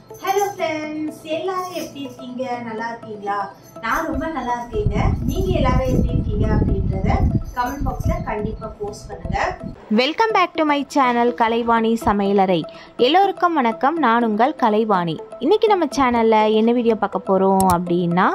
hello friends எல்லாரும் எப்படி இருக்கீங்க நல்லா இருக்கீங்களா நான் ரொம்ப நல்லா இருக்கீங்க நீங்க எல்லாரும் எப்படி இருக்கீங்க அப்படின்றத கமெண்ட் பாக்ஸ்ல கண்டிப்பா போஸ்ட் பண்ணுங்க welcome back to my channel Kalaivani சமையலறை எல்லோருக்கும் வணக்கம் நான் உங்கள் கலைவாணி இன்னைக்கு நம்ம சேனலில் என்ன வீடியோ பார்க்க போகிறோம் அப்படின்னா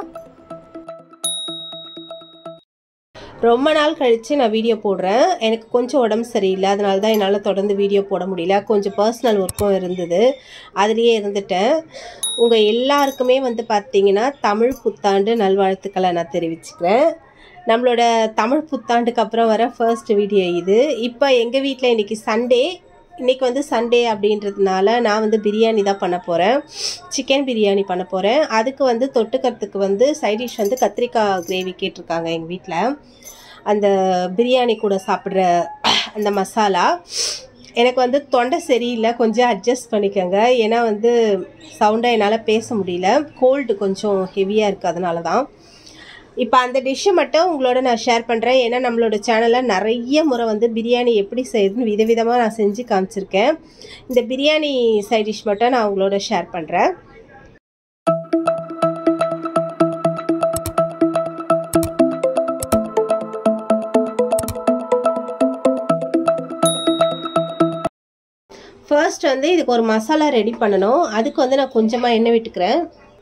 ரொம்ப நாள் கழித்து நான் வீடியோ போடுறேன் எனக்கு கொஞ்சம் உடம்பு சரியில்லை அதனால தான் என்னால் தொடர்ந்து வீடியோ போட முடியல கொஞ்சம் பர்சனல் ஒர்க்கும் இருந்தது அதுலேயே இருந்துட்டேன் உங்கள் எல்லாருக்குமே வந்து பார்த்தீங்கன்னா தமிழ் புத்தாண்டு நல்வாழ்த்துக்களை நான் தெரிவிச்சுக்கிறேன் நம்மளோட தமிழ் புத்தாண்டுக்கு அப்புறம் வர ஃபர்ஸ்ட் வீடியோ இது இப்போ எங்கள் வீட்டில் இன்றைக்கி சண்டே இன்றைக்கி வந்து சண்டே அப்படின்றதுனால நான் வந்து பிரியாணி தான் பண்ண போகிறேன் சிக்கன் பிரியாணி பண்ண போகிறேன் அதுக்கு வந்து தொட்டுக்கிறதுக்கு வந்து சைட் டிஷ் வந்து கத்திரிக்காய் கிரேவி கேட்டிருக்காங்க எங்கள் வீட்டில் அந்த பிரியாணி கூட சாப்பிட்ற அந்த மசாலா எனக்கு வந்து தொண்டை சரியில்லை கொஞ்சம் அட்ஜஸ்ட் பண்ணிக்கோங்க ஏன்னா வந்து சவுண்டாக என்னால் பேச முடியல கோல்டு கொஞ்சம் ஹெவியாக இருக்குது அதனால தான் இப்போ அந்த டிஷ்ஷை மட்டும் உங்களோட நான் ஷேர் பண்ணுறேன் ஏன்னா நம்மளோட சேனலில் நிறைய முறை வந்து பிரியாணி எப்படி செய்யுதுன்னு விதவிதமாக நான் செஞ்சு காமிச்சிருக்கேன் இந்த பிரியாணி சைட் டிஷ் மட்டும் நான் உங்களோட ஷேர் பண்ணுறேன் ஃபர்ஸ்ட் வந்து இதுக்கு ஒரு மசாலா ரெடி பண்ணணும் அதுக்கு வந்து நான் கொஞ்சமாக எண்ணெய் விட்டுக்கிறேன்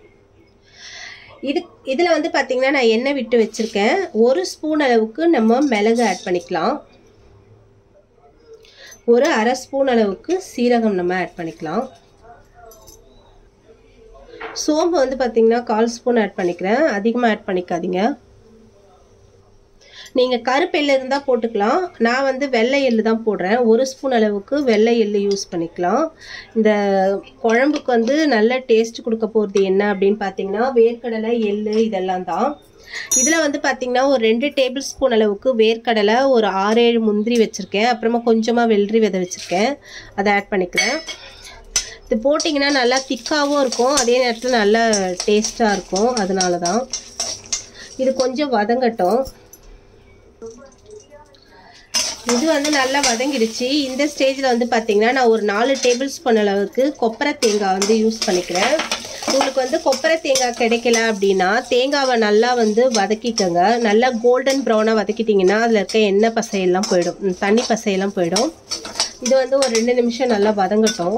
இது இதில் வந்து பார்த்திங்கன்னா நான் எண்ணெய் விட்டு வச்சுருக்கேன் ஒரு ஸ்பூன் அளவுக்கு நம்ம மிளகு ஆட் பண்ணிக்கலாம் ஒரு அரை ஸ்பூன் அளவுக்கு சீரகம் நம்ம ஆட் பண்ணிக்கலாம் சோம்பு வந்து பார்த்திங்கன்னா கால் ஸ்பூன் ஆட் பண்ணிக்கிறேன் அதிகமாக ஆட் பண்ணிக்காதீங்க நீங்கள் கருப்பு எள்ளு இருந்தால் போட்டுக்கலாம் நான் வந்து வெள்ளை எள்ளு தான் போடுறேன் ஒரு ஸ்பூன் அளவுக்கு வெள்ளை எள்ளு யூஸ் பண்ணிக்கலாம் இந்த குழம்புக்கு வந்து நல்ல டேஸ்ட் கொடுக்க போகிறது என்ன அப்படின்னு பார்த்தீங்கன்னா வேர்க்கடலை எள்ளு இதெல்லாம் தான் இதில் வந்து பார்த்திங்கன்னா ஒரு ரெண்டு டேபிள் ஸ்பூன் அளவுக்கு வேர்க்கடலை ஒரு ஆறு ஏழு முந்திரி வச்சுருக்கேன் அப்புறமா கொஞ்சமாக வெள்ளரி விதை வச்சுருக்கேன் அதை ஆட் பண்ணிக்கிறேன் இது போட்டிங்கன்னா நல்லா திக்காகவும் இருக்கும் அதே நேரத்தில் நல்லா டேஸ்ட்டாக இருக்கும் அதனால தான் இது கொஞ்சம் வதங்கட்டும் இது வந்து நல்லா வதங்கிடுச்சு இந்த ஸ்டேஜில் வந்து பார்த்தீங்கன்னா நான் ஒரு நாலு டேபிள் ஸ்பூன் அளவுக்கு கொப்பரை தேங்காய் வந்து யூஸ் பண்ணிக்கிறேன் உங்களுக்கு வந்து கொப்பரை தேங்காய் கிடைக்கல அப்படின்னா தேங்காவை நல்லா வந்து வதக்கிக்கோங்க நல்லா கோல்டன் ப்ரௌனாக வதக்கிட்டிங்கன்னா அதில் இருக்க எண்ணெய் பசையெல்லாம் போயிடும் ம், தண்ணி பசையெல்லாம் போயிடும் இது வந்து ஒரு ரெண்டு நிமிஷம் நல்லா வதங்கட்டும்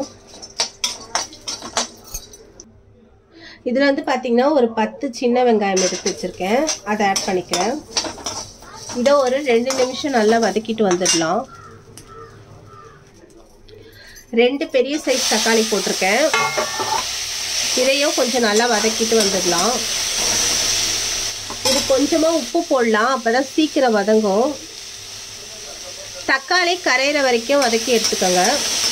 இதில் வந்து பார்த்தீங்கன்னா ஒரு பத்து சின்ன வெங்காயம் எடுத்து வச்சுருக்கேன் அதை ஆட் பண்ணிக்கிறேன் இதை ஒரு ரெண்டு நிமிஷம் நல்லா வதக்கிட்டு வந்துடலாம் ரெண்டு பெரிய சைஸ் தக்காளி போட்டிருக்கேன் இதையும் கொஞ்சம் நல்லா வதக்கிட்டு வந்துடலாம் இது கொஞ்சமாக உப்பு போடலாம் அப்போ தான் சீக்கிரம் வதங்கும் தக்காளி கரையிற வரைக்கும் வதக்கி எடுத்துக்கோங்க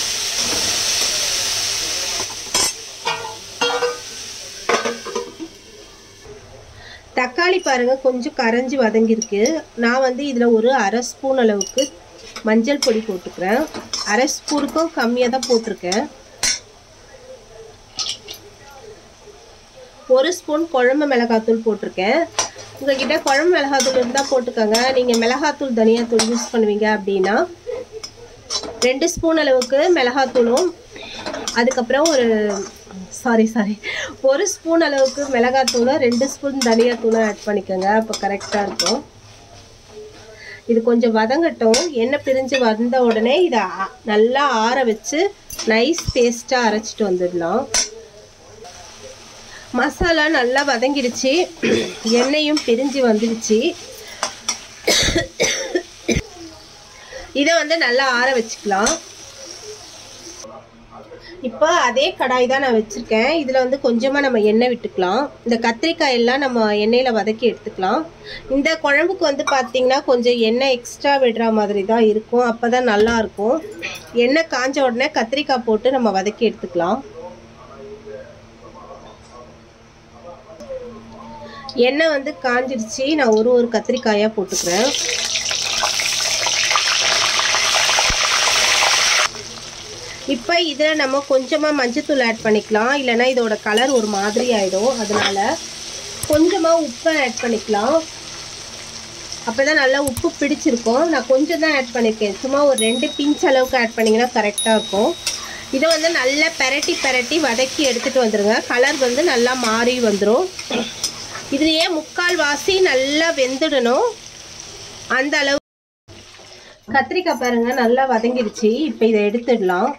தக்காளி பாருங்க கொஞ்சம் கரைஞ்சி வதங்கியிருக்கு நான் வந்து இதில் ஒரு அரை ஸ்பூன் அளவுக்கு மஞ்சள் பொடி போட்டுக்கிறேன் அரை ஸ்பூனுக்கும் கம்மியாக தான் போட்டிருக்கேன் ஒரு ஸ்பூன் குழம்பு மிளகாத்தூள் போட்டிருக்கேன் உங்ககிட்ட குழம்பு மிளகாத்தூள் இருந்தால் போட்டுக்கோங்க நீங்கள் மிளகாத்தூள் தனியாத்தூள் யூஸ் பண்ணுவீங்க அப்படின்னா ரெண்டு ஸ்பூன் அளவுக்கு மிளகாத்தூளும் அதுக்கப்புறம் ஒரு சாரி சாரி ஒரு ஸ்பூன் அளவுக்கு மிளகாத்தூளும் ரெண்டு ஸ்பூன் தனியாத்தூளும் ஆட் பண்ணிக்கோங்க அப்போ கரெக்டாக இருக்கும் இது கொஞ்சம் வதங்கட்டும் எண்ணெய் பிரிஞ்சு வந்த உடனே இதை ஆ- நல்லா ஆற வச்சு நைஸ் பேஸ்ட்டாக அரைச்சிட்டு வந்துடலாம் மசாலா நல்லா வதங்கிடுச்சு எண்ணெயும் பிரிஞ்சு வந்துடுச்சு இதை வந்து நல்லா ஆற வச்சுக்கலாம் இப்போ அதே கடாய் தான் நான் வச்சுருக்கேன் இதில் வந்து கொஞ்சமாக நம்ம எண்ணெய் விட்டுக்கலாம் இந்த கத்திரிக்காய் எல்லாம் நம்ம எண்ணெயில் வதக்கி எடுத்துக்கலாம் இந்த குழம்புக்கு வந்து பார்த்திங்கன்னா கொஞ்சம் எண்ணெய் எக்ஸ்ட்ரா விடுற மாதிரி தான் இருக்கும் அப்போ தான் நல்லாயிருக்கும் எண்ணெய் காஞ்ச உடனே கத்திரிக்காய் போட்டு நம்ம வதக்கி எடுத்துக்கலாம் எண்ணெய் வந்து காஞ்சிடுச்சு நான் ஒரு ஒரு கத்திரிக்காயாக போட்டுக்கிறேன் இப்போ இதில் நம்ம கொஞ்சமாக மஞ்சத்தூள் ஆட் பண்ணிக்கலாம் இல்லைன்னா இதோட கலர் ஒரு மாதிரி ஆகிடும் அதனால கொஞ்சமாக உப்பை ஆட் பண்ணிக்கலாம் அப்போ தான் நல்லா உப்பு பிடிச்சிருக்கும் நான் கொஞ்சம் தான் ஆட் பண்ணியிருக்கேன் சும்மா ஒரு ரெண்டு பிஞ்ச் அளவுக்கு ஆட் பண்ணிங்கன்னா கரெக்டாக இருக்கும் இதை வந்து நல்லா பெரட்டி பெரட்டி வதக்கி எடுத்துகிட்டு வந்துடுங்க கலர் வந்து நல்லா மாறி வந்துடும் இதுலேயே முக்கால் வாசி நல்லா வெந்துடணும் அந்த அளவு கத்திரிக்காய் பாருங்க நல்லா வதங்கிடுச்சு இப்போ இதை எடுத்துடலாம்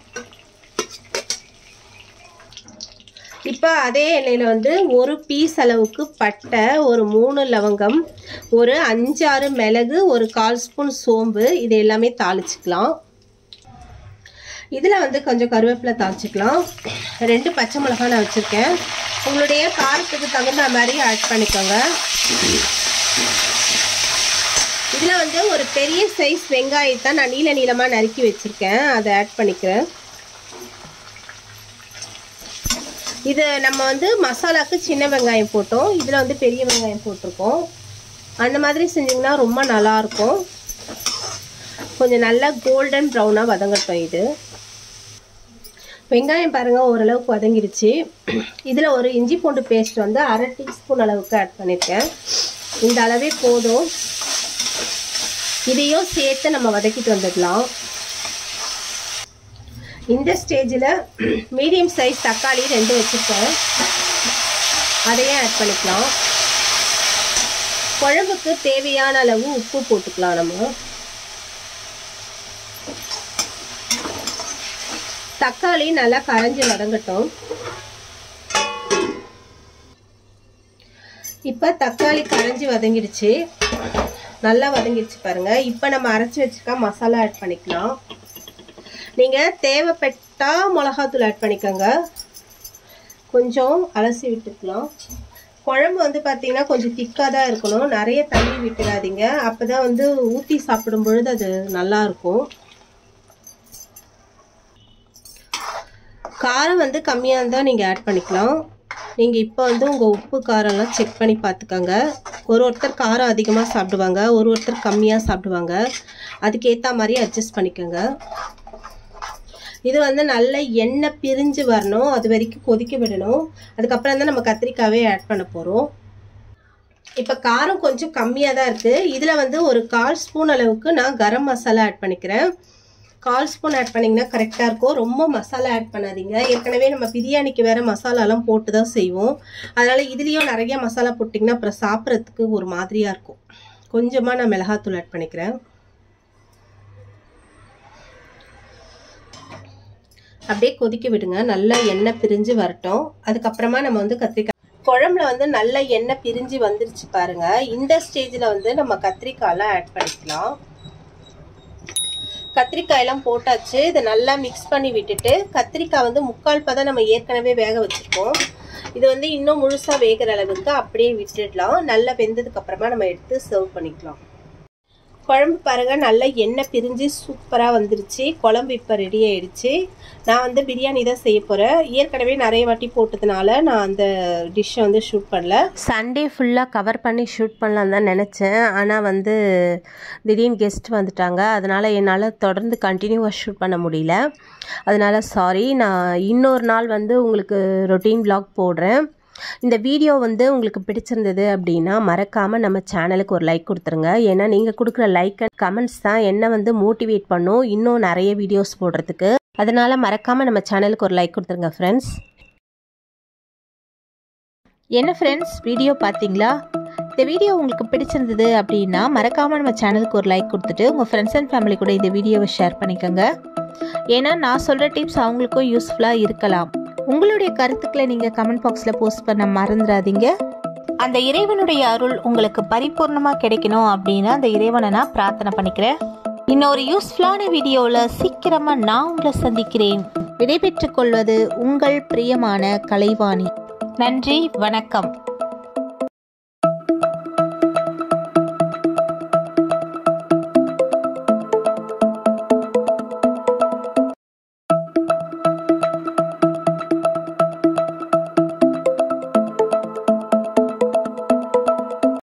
இப்போ அதே எண்ணெயில் வந்து ஒரு பீஸ் அளவுக்கு பட்டை ஒரு மூணு லவங்கம் ஒரு அஞ்சாறு மிளகு ஒரு கால் ஸ்பூன் சோம்பு இது எல்லாமே தாளிச்சுக்கலாம் இதில் வந்து கொஞ்சம் கருவேப்பிலை தாளிச்சிக்கலாம் ரெண்டு பச்சை மிளகாய் நான் வச்சுருக்கேன் உங்களுடைய காரத்துக்கு தகுந்த மாதிரி ஆட் பண்ணிக்கோங்க இதில் வந்து ஒரு பெரிய சைஸ் வெங்காயத்தை நான் நீல நீளமாக நறுக்கி வச்சுருக்கேன் அதை ஆட் பண்ணிக்கிறேன் இது நம்ம வந்து மசாலாக்கு சின்ன வெங்காயம் போட்டோம் இதில் வந்து பெரிய வெங்காயம் போட்டிருக்கோம் அந்த மாதிரி செஞ்சிங்கன்னா ரொம்ப நல்லாயிருக்கும் கொஞ்சம் நல்லா கோல்டன் ப்ரௌனாக வதங்கட்டும் இது வெங்காயம் பாருங்கள் ஓரளவுக்கு வதங்கிடுச்சு இதில் ஒரு இஞ்சி பூண்டு பேஸ்ட் வந்து அரை டீஸ்பூன் அளவுக்கு ஆட் பண்ணியிருக்கேன் இந்த அளவே போதும் இதையும் சேர்த்து நம்ம வதக்கிட்டு வந்துடலாம் இந்த ஸ்டேஜில் மீடியம் சைஸ் தக்காளி ரெண்டு வச்சுருக்கேன் அதையும் ஆட் பண்ணிக்கலாம் குழம்புக்கு தேவையான அளவு உப்பு போட்டுக்கலாம் நம்ம தக்காளி நல்லா கரைஞ்சி வதங்கட்டும் இப்போ தக்காளி கரைஞ்சி வதங்கிடுச்சு நல்லா வதங்கிடுச்சு பாருங்க இப்போ நம்ம அரைச்சி வச்சுருக்க மசாலா ஆட் பண்ணிக்கலாம் நீங்கள் தேவைப்பட்டால் மிளகாத்தூள் ஆட் பண்ணிக்கோங்க கொஞ்சம் அலசி விட்டுக்கலாம் குழம்பு வந்து பார்த்தீங்கன்னா கொஞ்சம் திக்காக தான் இருக்கணும் நிறைய தண்ணி விட்டுடாதீங்க அப்போ தான் வந்து ஊற்றி சாப்பிடும் பொழுது அது நல்லாயிருக்கும் காரம் வந்து கம்மியாக இருந்தால் நீங்கள் ஆட் பண்ணிக்கலாம் நீங்கள் இப்போ வந்து உங்கள் உப்பு காரம்லாம் செக் பண்ணி பார்த்துக்கோங்க ஒரு ஒருத்தர் காரம் அதிகமாக சாப்பிடுவாங்க ஒரு ஒருத்தர் கம்மியாக சாப்பிடுவாங்க அதுக்கேற்ற மாதிரி அட்ஜஸ்ட் பண்ணிக்கோங்க இது வந்து நல்ல எண்ணெய் பிரிஞ்சு வரணும் அது வரைக்கும் கொதிக்க விடணும் அதுக்கப்புறம் தான் நம்ம கத்திரிக்காவே ஆட் பண்ண போகிறோம் இப்போ காரம் கொஞ்சம் கம்மியாக தான் இருக்குது இதில் வந்து ஒரு கால் ஸ்பூன் அளவுக்கு நான் கரம் மசாலா ஆட் பண்ணிக்கிறேன் கால் ஸ்பூன் ஆட் பண்ணிங்கன்னா கரெக்டாக இருக்கும் ரொம்ப மசாலா ஆட் பண்ணாதீங்க ஏற்கனவே நம்ம பிரியாணிக்கு வேறு மசாலாலாம் போட்டு தான் செய்வோம் அதனால் இதுலேயும் நிறைய மசாலா போட்டிங்கன்னா அப்புறம் சாப்பிட்றதுக்கு ஒரு மாதிரியாக இருக்கும் கொஞ்சமாக நான் மிளகாத்தூள் ஆட் பண்ணிக்கிறேன் அப்படியே கொதிக்க விடுங்க நல்லா எண்ணெய் பிரிஞ்சு வரட்டும் அதுக்கப்புறமா நம்ம வந்து கத்திரிக்காய் குழம்புல வந்து நல்ல எண்ணெய் பிரிஞ்சு வந்துருச்சு பாருங்க இந்த ஸ்டேஜில் வந்து நம்ம கத்திரிக்காயெல்லாம் ஆட் பண்ணிக்கலாம் கத்திரிக்காயெல்லாம் போட்டாச்சு இதை நல்லா மிக்ஸ் பண்ணி விட்டுட்டு கத்திரிக்காய் வந்து முக்கால் பதம் நம்ம ஏற்கனவே வேக வச்சுருக்கோம் இது வந்து இன்னும் முழுசாக வேகிற அளவுக்கு அப்படியே விட்டுடலாம் நல்லா வெந்ததுக்கு அப்புறமா நம்ம எடுத்து சர்வ் பண்ணிக்கலாம் குழம்பு பாருங்கள் நல்லா எண்ணெய் பிரிஞ்சு சூப்பராக வந்துருச்சு குழம்பு இப்போ ரெடி ஆயிடுச்சு நான் வந்து பிரியாணி தான் செய்ய போகிறேன் ஏற்கனவே நிறைய வாட்டி போட்டதுனால நான் அந்த டிஷ்ஷை வந்து ஷூட் பண்ணல சண்டே ஃபுல்லாக கவர் பண்ணி ஷூட் பண்ணலாம் தான் நினச்சேன் ஆனால் வந்து திடீர்னு கெஸ்ட் வந்துட்டாங்க அதனால் என்னால் தொடர்ந்து கண்டினியூவாக ஷூட் பண்ண முடியல அதனால் சாரி நான் இன்னொரு நாள் வந்து உங்களுக்கு ரொட்டீன் vlog போடுறேன் இந்த வீடியோ வந்து உங்களுக்கு பிடிச்சிருந்தது அப்படின்னா மறக்காமல் நம்ம சேனலுக்கு ஒரு லைக் கொடுத்துருங்க ஏன்னா நீங்கள் கொடுக்குற லைக் அண்ட் கமெண்ட்ஸ் தான் என்ன வந்து மோட்டிவேட் பண்ணும் இன்னும் நிறைய வீடியோஸ் போடுறதுக்கு அதனால் மறக்காமல் நம்ம சேனலுக்கு ஒரு லைக் கொடுத்துருங்க ஃப்ரெண்ட்ஸ் என்ன ஃப்ரெண்ட்ஸ் வீடியோ பார்த்தீங்களா இந்த வீடியோ உங்களுக்கு பிடிச்சிருந்தது அப்படின்னா மறக்காமல் நம்ம சேனலுக்கு ஒரு லைக் கொடுத்துட்டு உங்கள் ஃப்ரெண்ட்ஸ் அண்ட் ஃபேமிலி கூட இந்த வீடியோவை ஷேர் பண்ணிக்கோங்க ஏன்னா நான் சொல்கிற டிப்ஸ் அவங்களுக்கும் யூஸ்ஃபுல்லாக இருக்கலாம் உங்களுடைய கருத்துக்களை நீங்கள் கமெண்ட் பாக்ஸில் போஸ்ட் பண்ண மறந்துடாதீங்க அந்த இறைவனுடைய அருள் உங்களுக்கு பரிபூர்ணமாக கிடைக்கணும் அப்படின்னு அந்த இறைவனை நான் பிரார்த்தனை பண்ணிக்கிறேன் இன்னொரு யூஸ்ஃபுல்லான வீடியோவில் சீக்கிரமாக நான் உங்களை சந்திக்கிறேன் விடைபெற்றுக் கொள்வது உங்கள் பிரியமான கலைவாணி நன்றி வணக்கம்